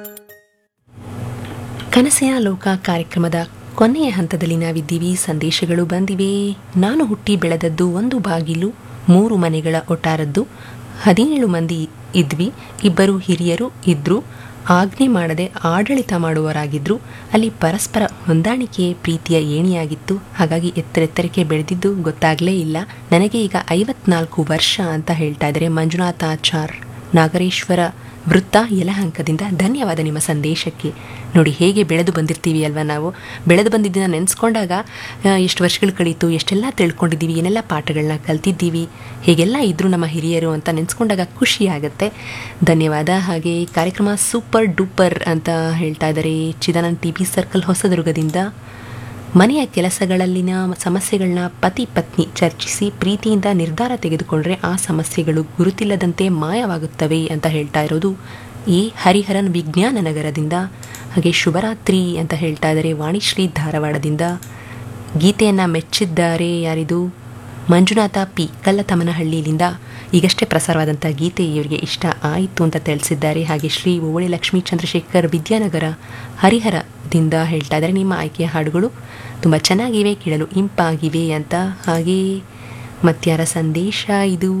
ಕನಸಿನ ಲೋಕ ಕಾರ್ಯಕ್ರಮದ ಕೊನೆಯ ಹಂತದಲ್ಲಿ ನಾವಿದ್ದೀವಿ ಸಂದೇಶಗಳು ಬಂದಿವೆ ನಾನು ಹುಟ್ಟಿ ಬೆಳೆದದ್ದು ಒಂದು ಬಾಗಿಲು ಮೂರು ಮನೆಗಳ ಒಟ್ಟಾರದ್ದು ಹದಿನೇಳು ಮಂದಿ ಇದ್ವಿ ಇಬ್ಬರು ಹಿರಿಯರು ಇದ್ರು ಆಜ್ಞೆ ಮಾಡದೆ ಆಡಳಿತ ಮಾಡುವವರಾಗಿದ್ರು ಅಲ್ಲಿ ಪರಸ್ಪರ ಹೊಂದಾಣಿಕೆ ಪ್ರೀತಿಯ ಏಣಿಯಾಗಿತ್ತು ಹಾಗಾಗಿ ಎತ್ತರೆತ್ತರಕ್ಕೆ ಬೆಳೆದಿದ್ದು ಗೊತ್ತಾಗಲೇ ಇಲ್ಲ ನನಗೆ ಈಗ ಐವತ್ನಾಲ್ಕು ವರ್ಷ ಅಂತ ಹೇಳ್ತಾ ಇದ್ದಾರೆ ಮಂಜುನಾಥಾಚಾರ್ ನಾಗರೇಶ್ವರ ವೃತ್ತ ಯಲಹಂಕದಿಂದ ಧನ್ಯವಾದ ನಿಮ್ಮ ಸಂದೇಶಕ್ಕೆ ನೋಡಿ ಹೇಗೆ ಬೆಳೆದು ಬಂದಿರ್ತೀವಿ ಅಲ್ವಾ ನಾವು ಬೆಳೆದು ಬಂದಿದ್ದನ್ನ ನೆನೆಸ್ಕೊಂಡಾಗ ಆ, ಎಷ್ಟು ವರ್ಷಗಳು ಕಳೀತು ಎಷ್ಟೆಲ್ಲ ತಿಳ್ಕೊಂಡಿದ್ದೀವಿ ಏನೆಲ್ಲ ಪಾಠಗಳನ್ನ ಕಲ್ತಿದ್ದೀವಿ ಹೇಗೆಲ್ಲ ಇದ್ರು ನಮ್ಮ ಹಿರಿಯರು ಅಂತ ನೆನೆಸ್ಕೊಂಡಾಗ ಖುಷಿ ಆಗುತ್ತೆ ಧನ್ಯವಾದ ಹಾಗೆ ಕಾರ್ಯಕ್ರಮ ಸೂಪರ್ ಡೂಪರ್ ಅಂತ ಹೇಳ್ತಾ ಇದ್ದಾರೆ ಚಿದಾನಂದ್ ಟಿ ಬಿ ಸರ್ಕಲ್ ಹೊಸದುರ್ಗದಿಂದ ಮನೆಯ ಕೆಲಸಗಳಲ್ಲಿನ ಸಮಸ್ಯೆಗಳನ್ನ ಪತಿ ಪತ್ನಿ ಚರ್ಚಿಸಿ ಪ್ರೀತಿಯಿಂದ ನಿರ್ಧಾರ ತೆಗೆದುಕೊಂಡ್ರೆ ಆ ಸಮಸ್ಯೆಗಳು ಗುರುತಿಲ್ಲದಂತೆ ಮಾಯವಾಗುತ್ತವೆ ಅಂತ ಹೇಳ್ತಾ ಇರೋದು ಎ ಹರಿಹರನ್ ವಿಜ್ಞಾನ ನಗರದಿಂದ ಹಾಗೆ ಶುಭರಾತ್ರಿ ಅಂತ ಹೇಳ್ತಾ ಇದ್ದಾರೆ ವಾಣಿಶ್ರೀ ಧಾರವಾಡದಿಂದ ಗೀತೆಯನ್ನು ಮೆಚ್ಚಿದ್ದಾರೆ ಯಾರಿದು ಮಂಜುನಾಥ ಪಿ ಕಲ್ಲತಮನಹಳ್ಳಿಯಿಂದ ಈಗಷ್ಟೇ ಪ್ರಸಾರವಾದಂಥ ಗೀತೆ ಇವರಿಗೆ ಇಷ್ಟ ಆಯಿತು ಅಂತ ತಿಳಿಸಿದ್ದಾರೆ ಹಾಗೆ ಶ್ರೀ ಓವಳಿ ಲಕ್ಷ್ಮೀ ಚಂದ್ರಶೇಖರ್ ವಿದ್ಯಾನಗರ ಹರಿಹರದಿಂದ ಹೇಳ್ತಾ ಇದ್ದಾರೆ ನಿಮ್ಮ ಆಯ್ಕೆಯ ಹಾಡುಗಳು ತುಂಬ ಚೆನ್ನಾಗಿವೆ ಕೇಳಲು ಇಂಪಾಗಿವೆ ಅಂತ ಹಾಗೆ ಮತ್ಯಾರ ಸಂದೇಶ ಇದು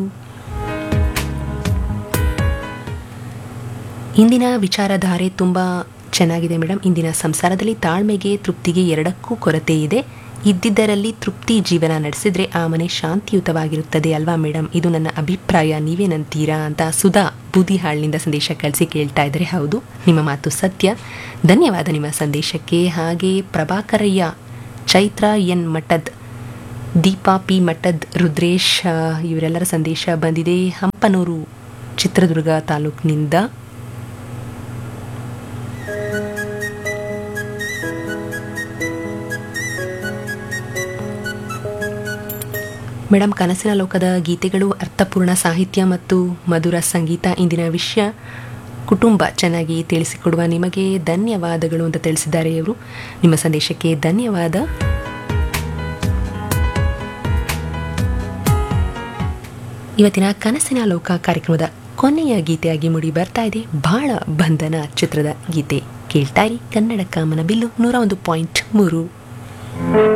ಇಂದಿನ ವಿಚಾರಧಾರೆ ತುಂಬ ಚೆನ್ನಾಗಿದೆ ಮೇಡಮ್ ಇಂದಿನ ಸಂಸಾರದಲ್ಲಿ ತಾಳ್ಮೆಗೆ ತೃಪ್ತಿಗೆ ಎರಡಕ್ಕೂ ಕೊರತೆ ಇದೆ ಇದ್ದಿದ್ದರಲ್ಲಿ ತೃಪ್ತಿ ಜೀವನ ನಡೆಸಿದ್ರೆ ಆ ಮನೆ ಶಾಂತಿಯುತವಾಗಿರುತ್ತದೆ ಅಲ್ವಾ ಮೇಡಮ್ ಇದು ನನ್ನ ಅಭಿಪ್ರಾಯ ನೀವೇನಂತೀರಾ ಅಂತ ಸುಧಾ ಬೂದಿಹಾಳ್ನಿಂದ ಸಂದೇಶ ಕಳಿಸಿ ಕೇಳ್ತಾ ಇದ್ದಾರೆ ಹೌದು ನಿಮ್ಮ ಮಾತು ಸತ್ಯ ಧನ್ಯವಾದ ನಿಮ್ಮ ಸಂದೇಶಕ್ಕೆ ಹಾಗೆ ಪ್ರಭಾಕರಯ್ಯ ಚೈತ್ರ ಎನ್ ಮಠದ್ ದೀಪಾ ಪಿ ಮಠದ್ ರುದ್ರೇಶ್ ಆ, ಇವರೆಲ್ಲರ ಸಂದೇಶ ಬಂದಿದೆ ಹಂಪನೂರು ಚಿತ್ರದುರ್ಗ ತಾಲೂಕಿನಿಂದ ಮೇಡಮ್ ಕನಸಿನ ಲೋಕದ ಗೀತೆಗಳು ಅರ್ಥಪೂರ್ಣ ಸಾಹಿತ್ಯ ಮತ್ತು ಮಧುರ ಸಂಗೀತ ಇಂದಿನ ವಿಷಯ ಕುಟುಂಬ ಚೆನ್ನಾಗಿ ತಿಳಿಸಿಕೊಡುವ ನಿಮಗೆ ಧನ್ಯವಾದಗಳು ಅಂತ ತಿಳಿಸಿದ್ದಾರೆ ಇವರು ನಿಮ್ಮ ಸಂದೇಶಕ್ಕೆ ಧನ್ಯವಾದ ಇವತ್ತಿನ ಕನಸಿನ ಲೋಕ ಕಾರ್ಯಕ್ರಮದ ಕೊನೆಯ ಗೀತೆಯಾಗಿ ಮೂಡಿ ಬರ್ತಾ ಇದೆ ಬಾಳ ಬಂಧನ ಚಿತ್ರದ ಗೀತೆ ಕೇಳ್ತಾ ಇರಿ ಕನ್ನಡ ಕಾಮನ ಬಿಲ್ಲು ನೂರ ಒಂದು ಪಾಯಿಂಟ್ ಮೂರು